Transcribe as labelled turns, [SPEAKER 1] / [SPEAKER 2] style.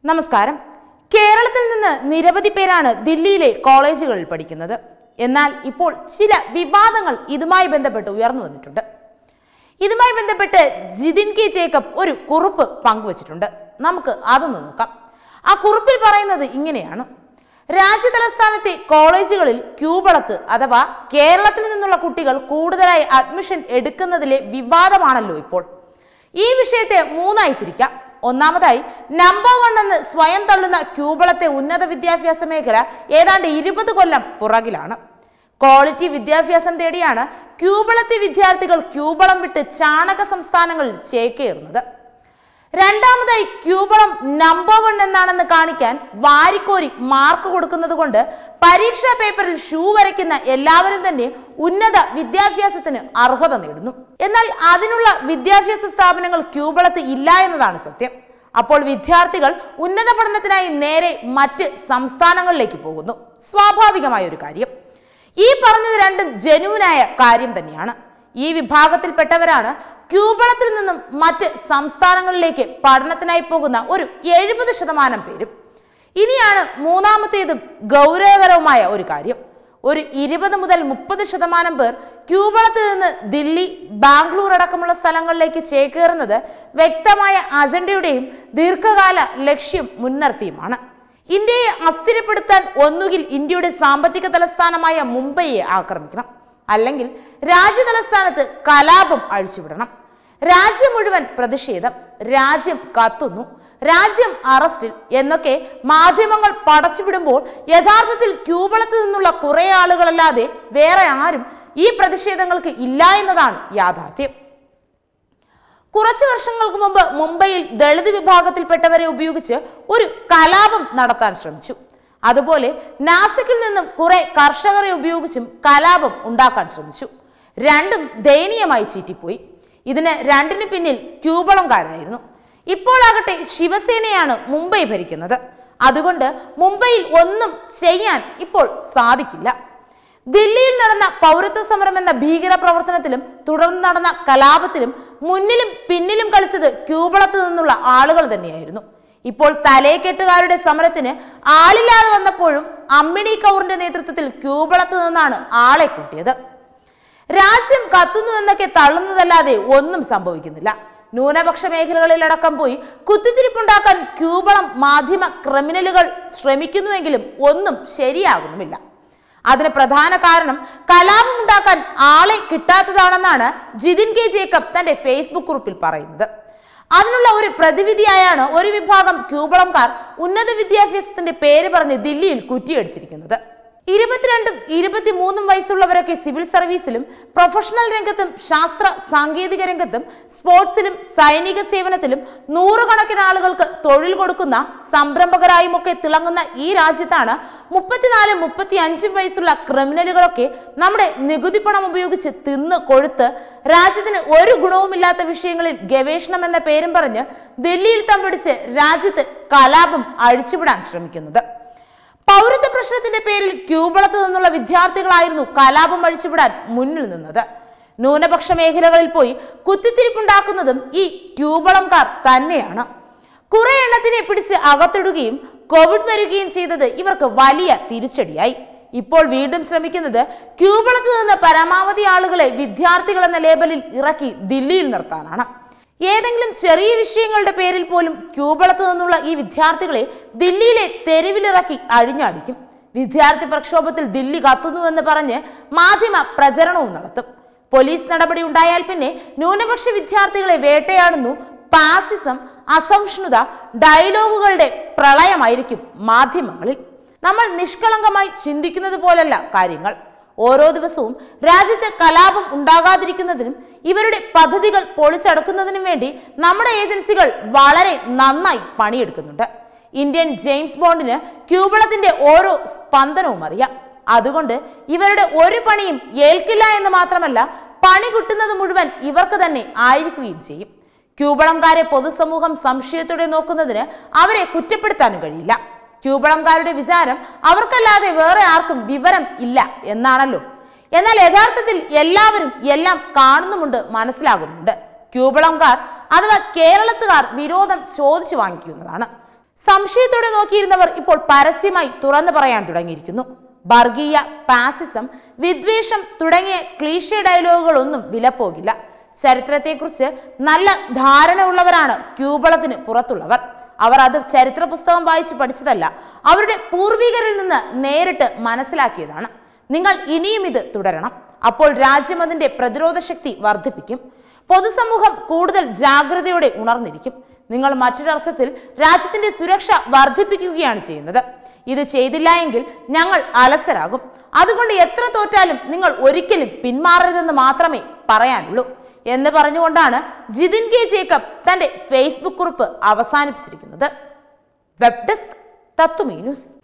[SPEAKER 1] നമസ്കാരം കേരളത്തിൽ നിന്ന് നിരവധി പേരാണ് ദില്ലിയിലെ കോളേജുകളിൽ പഠിക്കുന്നത് എന്നാൽ ഇപ്പോൾ ചില വിവാദങ്ങൾ ഇതുമായി ബന്ധപ്പെട്ട് ഉയർന്നു വന്നിട്ടുണ്ട് ഇതുമായി ബന്ധപ്പെട്ട് ജിതിൻ കെ ജേക്കബ് ഒരു കുറിപ്പ് പങ്കുവച്ചിട്ടുണ്ട് നമുക്ക് അതൊന്ന് നോക്കാം ആ കുറിപ്പിൽ പറയുന്നത് ഇങ്ങനെയാണ് രാജ്യതലസ്ഥാനത്തെ കോളേജുകളിൽ ക്യൂബളത്ത് അഥവാ കേരളത്തിൽ നിന്നുള്ള കുട്ടികൾ കൂടുതലായി അഡ്മിഷൻ എടുക്കുന്നതിലെ വിവാദമാണല്ലോ ഇപ്പോൾ ഈ വിഷയത്തെ മൂന്നായി തിരിക്കാം ഒന്നാമതായി നമ്പർ വൺ എന്ന് സ്വയം തള്ളുന്ന ക്യൂബളത്തെ ഉന്നത വിദ്യാഭ്യാസ മേഖല ഏതാണ്ട് ഇരുപത് കൊല്ലം പുറകിലാണ് ക്വാളിറ്റി വിദ്യാഭ്യാസം തേടിയാണ് ക്യൂബളത്തെ വിദ്യാർത്ഥികൾ ക്യൂബളം വിട്ട് ചാണക സംസ്ഥാനങ്ങളിൽ ചേക്കേറുന്നത് രണ്ടാമതായി ക്യൂബളം നമ്പർ വൺ എന്നാണെന്ന് കാണിക്കാൻ വാരിക്കോരി മാർക്ക് കൊടുക്കുന്നത് കൊണ്ട് പരീക്ഷാ പേപ്പറിൽ ഷൂ വരയ്ക്കുന്ന എല്ലാവരും തന്നെ ഉന്നത വിദ്യാഭ്യാസത്തിന് അർഹത നേടുന്നു എന്നാൽ അതിനുള്ള വിദ്യാഭ്യാസ സ്ഥാപനങ്ങൾ ക്യൂബളത്ത് ഇല്ല എന്നതാണ് സത്യം അപ്പോൾ വിദ്യാർത്ഥികൾ ഉന്നത പഠനത്തിനായി നേരെ മറ്റ് സംസ്ഥാനങ്ങളിലേക്ക് പോകുന്നു സ്വാഭാവികമായ ഒരു കാര്യം ഈ പറഞ്ഞത് രണ്ടും ജനുവിനായ കാര്യം തന്നെയാണ് ഈ വിഭാഗത്തിൽപ്പെട്ടവരാണ് ക്യൂബളത്തിൽ നിന്നും മറ്റ് സംസ്ഥാനങ്ങളിലേക്ക് പഠനത്തിനായി പോകുന്ന ഒരു എഴുപത് ശതമാനം പേരും ഇനിയാണ് മൂന്നാമത്തേതും ഗൗരവകരവുമായ ഒരു കാര്യം ഒരു ഇരുപത് മുതൽ മുപ്പത് ശതമാനം പേർ ക്യൂബളത്തിൽ നിന്ന് ദില്ലി ബാംഗ്ലൂർ അടക്കമുള്ള സ്ഥലങ്ങളിലേക്ക് ചേക്കേറുന്നത് വ്യക്തമായ അജണ്ടയുടെയും ദീർഘകാല ലക്ഷ്യം മുൻനിർത്തിയുമാണ് ഇന്ത്യയെ അസ്ഥിരപ്പെടുത്താൻ ഒന്നുകിൽ ഇന്ത്യയുടെ സാമ്പത്തിക തലസ്ഥാനമായ മുംബൈയെ ആക്രമിക്കണം അല്ലെങ്കിൽ രാജ്യതലസ്ഥാനത്ത് കലാപം അഴിച്ചുവിടണം രാജ്യം മുഴുവൻ പ്രതിഷേധം രാജ്യം കത്തുന്നു രാജ്യം അറസ്റ്റിൽ എന്നൊക്കെ മാധ്യമങ്ങൾ പടച്ചുവിടുമ്പോൾ യഥാർത്ഥത്തിൽ ക്യൂബളത്ത് നിന്നുള്ള കുറെ ആളുകളല്ലാതെ വേറെ ആരും ഈ പ്രതിഷേധങ്ങൾക്ക് ഇല്ല എന്നതാണ് യാഥാർത്ഥ്യം കുറച്ചു വർഷങ്ങൾക്ക് മുമ്പ് മുംബൈയിൽ ദളിത് വിഭാഗത്തിൽപ്പെട്ടവരെ ഉപയോഗിച്ച് ഒരു കലാപം നടത്താൻ ശ്രമിച്ചു അതുപോലെ നാസിക്കിൽ നിന്നും കുറെ കർഷകരെ ഉപയോഗിച്ചും കലാപം ഉണ്ടാക്കാൻ ശ്രമിച്ചു രണ്ടും ദയനീയമായി ചീറ്റിപ്പോയി ഇതിന് രണ്ടിന് പിന്നിൽ ക്യൂബളംകാരായിരുന്നു ഇപ്പോഴാകട്ടെ ശിവസേനയാണ് മുംബൈ ഭരിക്കുന്നത് അതുകൊണ്ട് മുംബൈയിൽ ഒന്നും ചെയ്യാൻ ഇപ്പോൾ സാധിക്കില്ല ദില്ലിയിൽ നടന്ന പൗരത്വ സമരം എന്ന ഭീകര പ്രവർത്തനത്തിലും തുടർന്ന് നടന്ന കലാപത്തിലും മുന്നിലും പിന്നിലും കളിച്ചത് ക്യൂബളത്ത് നിന്നുള്ള ആളുകൾ തന്നെയായിരുന്നു ഇപ്പോൾ തലേക്കെട്ടുകാരുടെ സമരത്തിന് ആളില്ലാതെ വന്നപ്പോഴും അമ്മിണി കൗറിന്റെ നേതൃത്വത്തിൽ ക്യൂബളത്ത് നിന്നാണ് ആളെ കൂട്ടിയത് രാജ്യം കത്തുന്നു എന്നൊക്കെ തള്ളുന്നതല്ലാതെ ഒന്നും സംഭവിക്കുന്നില്ല ന്യൂനപക്ഷ മേഖലകളിലടക്കം പോയി കുത്തിത്തിരിപ്പുണ്ടാക്കാൻ ക്യൂബളം മാധ്യമ ക്രിമിനലുകൾ ശ്രമിക്കുന്നുവെങ്കിലും ഒന്നും ശരിയാകുന്നുമില്ല അതിന് പ്രധാന കാരണം കലാപമുണ്ടാക്കാൻ ആളെ കിട്ടാത്തതാണെന്നാണ് ജിതിൻ കെ ജേക്കബ് തന്റെ ഫേസ്ബുക്ക് കുറിപ്പിൽ പറയുന്നത് അതിനുള്ള ഒരു പ്രതിവിധിയായാണ് ഒരു വിഭാഗം ക്യൂബളംകാർ ഉന്നത വിദ്യാഭ്യാസത്തിന്റെ പേര് പറഞ്ഞ് ദില്ലിയിൽ കുറ്റിയടിച്ചിരിക്കുന്നത് ഇരുപത്തിരണ്ടും ഇരുപത്തിമൂന്നും വയസ്സുള്ളവരൊക്കെ സിവിൽ സർവീസിലും പ്രൊഫഷണൽ രംഗത്തും ശാസ്ത്ര സാങ്കേതിക രംഗത്തും സ്പോർട്സിലും സൈനിക സേവനത്തിലും നൂറുകണക്കിന് ആളുകൾക്ക് തൊഴിൽ കൊടുക്കുന്ന സംരംഭകരായും ഒക്കെ തിളങ്ങുന്ന ഈ രാജ്യത്താണ് മുപ്പത്തിനാലും മുപ്പത്തി അഞ്ചും വയസ്സുള്ള ക്രിമിനലുകളൊക്കെ നമ്മുടെ നികുതി പണം ഉപയോഗിച്ച് തിന്ന് കൊഴുത്ത് രാജ്യത്തിന് ഒരു ഗുണവുമില്ലാത്ത വിഷയങ്ങളിൽ ഗവേഷണം എന്ന പേരും പറഞ്ഞ് ദില്ലിയിൽ തമ്പടിച്ച് രാജ്യത്ത് കലാപം അഴിച്ചുവിടാൻ ശ്രമിക്കുന്നത് പൗരത്വ പ്രശ്നത്തിന്റെ പേരിൽ ക്യൂബളത്ത് നിന്നുള്ള വിദ്യാർത്ഥികളായിരുന്നു കലാപം അഴിച്ചുവിടാൻ മുന്നിൽ നിന്നത് ന്യൂനപക്ഷ മേഖലകളിൽ പോയി കുത്തിത്തിരിപ്പുണ്ടാക്കുന്നതും ഈ ക്യൂബളംകാർ തന്നെയാണ് കുറെ എണ്ണത്തിനെ പിടിച്ച് അകത്തിടുകയും കോവിഡ് വരികയും ചെയ്തത് ഇവർക്ക് വലിയ തിരിച്ചടിയായി ഇപ്പോൾ വീണ്ടും ശ്രമിക്കുന്നത് ക്യൂബളത്ത് നിന്ന് പരമാവധി ആളുകളെ വിദ്യാർത്ഥികൾ എന്ന ലേബലിൽ ഇറക്കി ദില്ലിയിൽ നിർത്താനാണ് ഏതെങ്കിലും ചെറിയ വിഷയങ്ങളുടെ പേരിൽ പോലും ക്യൂബളത്ത് നിന്നുള്ള ഈ വിദ്യാർത്ഥികളെ ദില്ലിയിലെ തെരുവിലിറക്കി അഴിഞ്ഞാടിക്കും വിദ്യാർത്ഥി പ്രക്ഷോഭത്തിൽ ദില്ലി കത്തുന്നുവെന്ന് പറഞ്ഞ് മാധ്യമ പ്രചരണവും നടത്തും പോലീസ് നടപടി ഉണ്ടായാൽ പിന്നെ ന്യൂനപക്ഷ വിദ്യാർത്ഥികളെ വേട്ടയാടുന്നു പാസിസം അസഹിഷ്ണുത ഡയലോഗുകളുടെ പ്രളയമായിരിക്കും മാധ്യമങ്ങളിൽ നമ്മൾ നിഷ്കളങ്കമായി ചിന്തിക്കുന്നത് പോലല്ല കാര്യങ്ങൾ ഓരോ ദിവസവും രാജ്യത്ത് കലാപം ഉണ്ടാകാതിരിക്കുന്നതിനും ഇവരുടെ പദ്ധതികൾ പൊളിച്ചടക്കുന്നതിനും വേണ്ടി നമ്മുടെ ഏജൻസികൾ വളരെ നന്നായി പണിയെടുക്കുന്നുണ്ട് ഇന്ത്യൻ ജെയിംസ് ബോണ്ടിന് ക്യൂബളത്തിന്റെ ഓരോ സ്പന്ദനവും അറിയാം അതുകൊണ്ട് ഇവരുടെ ഒരു പണിയും ഏൽക്കില്ല എന്ന് മാത്രമല്ല പണി കിട്ടുന്നത് മുഴുവൻ ഇവർക്ക് തന്നെ ആയിരിക്കുകയും ചെയ്യും ക്യൂബളംകാരെ പൊതുസമൂഹം സംശയത്തോടെ നോക്കുന്നതിന് അവരെ കുറ്റപ്പെടുത്താനും കഴിയില്ല ക്യൂബളംകാരുടെ വിചാരം അവർക്കല്ലാതെ വേറെ ആർക്കും വിവരം ഇല്ല എന്നാണല്ലോ എന്നാൽ യഥാർത്ഥത്തിൽ എല്ലാവരും എല്ലാം കാണുന്നുമുണ്ട് മനസ്സിലാകുന്നുണ്ട് ക്യൂബളംകാർ അഥവാ കേരളത്തുകാർ വിരോധം ചോദിച്ചു വാങ്ങിക്കുന്നതാണ് സംശയത്തോടെ നോക്കിയിരുന്നവർ ഇപ്പോൾ പരസ്യമായി തുറന്നു പറയാൻ തുടങ്ങിയിരിക്കുന്നു വർഗീയ പാസിസം വിദ്വേഷം തുടങ്ങിയ ക്ലീഷ ഡയലോഗുകളൊന്നും വിലപ്പോകില്ല ചരിത്രത്തെക്കുറിച്ച് നല്ല ധാരണ ഉള്ളവരാണ് ക്യൂബളത്തിന് പുറത്തുള്ളവർ അവർ അത് ചരിത്ര പുസ്തകം വായിച്ച് പഠിച്ചതല്ല അവരുടെ പൂർവികരിൽ നിന്ന് നേരിട്ട് മനസ്സിലാക്കിയതാണ് നിങ്ങൾ ഇനിയും ഇത് തുടരണം അപ്പോൾ രാജ്യം അതിന്റെ പ്രതിരോധ ശക്തി വർദ്ധിപ്പിക്കും പൊതുസമൂഹം കൂടുതൽ ജാഗ്രതയോടെ ഉണർന്നിരിക്കും നിങ്ങൾ മറ്റൊരർത്ഥത്തിൽ രാജ്യത്തിന്റെ സുരക്ഷ വർദ്ധിപ്പിക്കുകയാണ് ചെയ്യുന്നത് ഇത് ചെയ്തില്ല എങ്കിൽ ഞങ്ങൾ അലസരാകും അതുകൊണ്ട് എത്ര തോറ്റാലും നിങ്ങൾ ഒരിക്കലും പിന്മാറരുതെന്ന് മാത്രമേ പറയാനുള്ളൂ എന്ന് പറഞ്ഞുകൊണ്ടാണ് ജിതിൻ കെ ജേക്കബ് തന്റെ ഫേസ്ബുക്ക് കുറിപ്പ് അവസാനിപ്പിച്ചിരിക്കുന്നത് വെബ് ഡെസ്ക് തത്തുമീ ന്യൂസ്